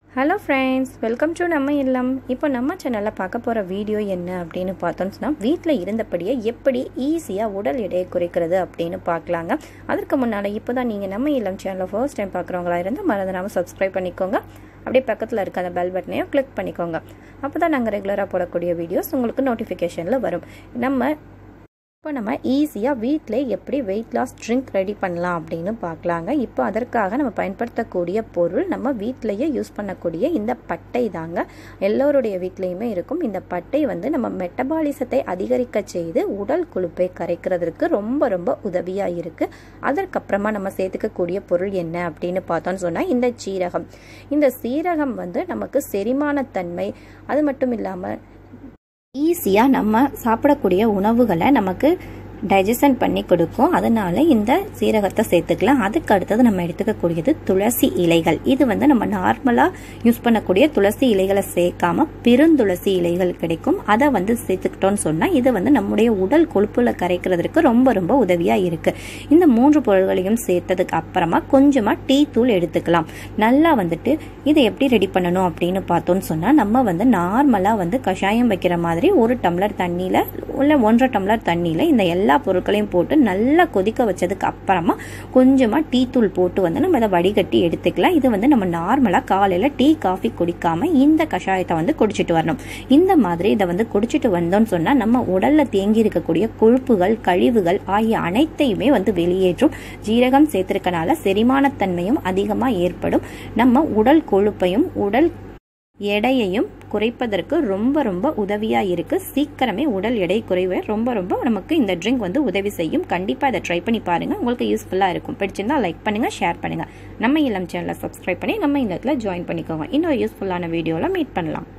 hello friends welcome to நம்ம இல்லம் இப்போ நம்ம சேனலில் பார்க்க போகிற வீடியோ என்ன அப்படின்னு பார்த்தோம்னு சொன்னால் வீட்டில் இருந்தபடியே எப்படி ஈஸியாக உடல் எடையை குறைக்கிறது அப்படின்னு பார்க்கலாங்க அதற்கு முன்னால் இப்போ தான் நீங்கள் நம்ம இல்லம் சேனலை ஃபர்ஸ்ட் டைம் பார்க்குறவங்களா இருந்தால் மறந்துடாமல் சப்ஸ்கிரைப் பண்ணிக்கோங்க அப்படியே பக்கத்தில் இருக்க அந்த பெல் பட்டனையும் கிளிக் பண்ணிக்கோங்க அப்போ தான் நாங்கள் ரெகுலராக போடக்கூடிய வீடியோஸ் உங்களுக்கு நோட்டிஃபிகேஷனில் வரும் நம்ம இப்போ நம்ம ஈஸியாக வீட்டிலே எப்படி வெயிட் லாஸ் ட்ரிங்க் ரெடி பண்ணலாம் அப்படின்னு பார்க்கலாங்க இப்போ அதற்காக நம்ம பயன்படுத்தக்கூடிய பொருள் நம்ம வீட்டிலையே யூஸ் பண்ணக்கூடிய இந்த பட்டை தாங்க எல்லோருடைய வீட்லேயுமே இருக்கும் இந்த பட்டை வந்து நம்ம மெட்டபாலிசத்தை அதிகரிக்க செய்து உடல் கொழுப்பை கரைக்கிறதுக்கு ரொம்ப ரொம்ப உதவியாக இருக்குது அதற்கப்புறமா நம்ம சேர்த்துக்கக்கூடிய பொருள் என்ன அப்படின்னு பார்த்தோம்னு சொன்னால் இந்த சீரகம் இந்த சீரகம் வந்து நமக்கு செரிமானத்தன்மை அது மட்டும் இல்லாமல் ஈஸியாக நம்ம சாப்பிடக்கூடிய உணவுகளை நமக்கு டைஜஷன் பண்ணி கொடுக்கும் அதனால இந்த சீரகத்தை சேர்த்துக்கலாம் அதுக்கு அடுத்தது நம்ம எடுத்துக்கக்கூடியது துளசி இலைகள் இது வந்து நம்ம நார்மலாக யூஸ் பண்ணக்கூடிய துளசி இலைகளை சேர்க்காம பெருந்துளசி இலைகள் கிடைக்கும் அதை வந்து சேர்த்துக்கிட்டோம்னு சொன்னால் இது வந்து நம்முடைய உடல் கொழுப்புல கரைக்கிறதுக்கு ரொம்ப ரொம்ப உதவியாக இருக்கு இந்த மூன்று பொருள்களையும் சேர்த்ததுக்கு அப்புறமா கொஞ்சமாக டீ தூள் எடுத்துக்கலாம் நல்லா வந்துட்டு இதை எப்படி ரெடி பண்ணணும் அப்படின்னு பார்த்தோம்னு சொன்னால் நம்ம வந்து நார்மலாக வந்து கஷாயம் வைக்கிற மாதிரி ஒரு டம்ளர் தண்ணியில் இல்லை ஒன்றரை டம்ளர் தண்ணியில் இந்த எல்லா பொருட்களையும் போட்டு நல்லா கொதிக்க வச்சதுக்கு அப்புறமா கொஞ்சமாக டீ தூள் போட்டு வந்து நம்ம இதை வடிகட்டி எடுத்துக்கலாம் இது வந்து நம்ம நார்மலாக காலையில் டீ காஃபி குடிக்காம இந்த கஷாயத்தை வந்து குடிச்சிட்டு வரணும் இந்த மாதிரி இதை வந்து குடிச்சிட்டு வந்தோம்னு சொன்னால் நம்ம உடலில் தேங்கி இருக்கக்கூடிய கொழுப்புகள் கழிவுகள் ஆகிய அனைத்தையுமே வந்து வெளியேற்றும் ஜீரகம் சேர்த்திருக்கனால செரிமானத்தன்மையும் அதிகமாக ஏற்படும் நம்ம உடல் கொழுப்பையும் உடல் எடையையும் குறைப்பதற்கு ரொம்ப ரொம்ப உதவியாக இருக்குது சீக்கிரமே உடல் எடை குறைவ ரொம்ப ரொம்ப நமக்கு இந்த ட்ரிங்க் வந்து உதவி செய்யும் கண்டிப்பாக இதை ட்ரை பண்ணி பாருங்கள் உங்களுக்கு யூஸ்ஃபுல்லாக இருக்கும் பிடிச்சிருந்தா லைக் பண்ணுங்கள் ஷேர் பண்ணுங்கள் நம்ம இளம் சேனலை சப்ஸ்கிரைப் பண்ணி நம்ம இல்லத்தில் ஜாயின் பண்ணிக்கோங்க இன்னொரு யூஸ்ஃபுல்லான வீடியோவில் மீட் பண்ணலாம்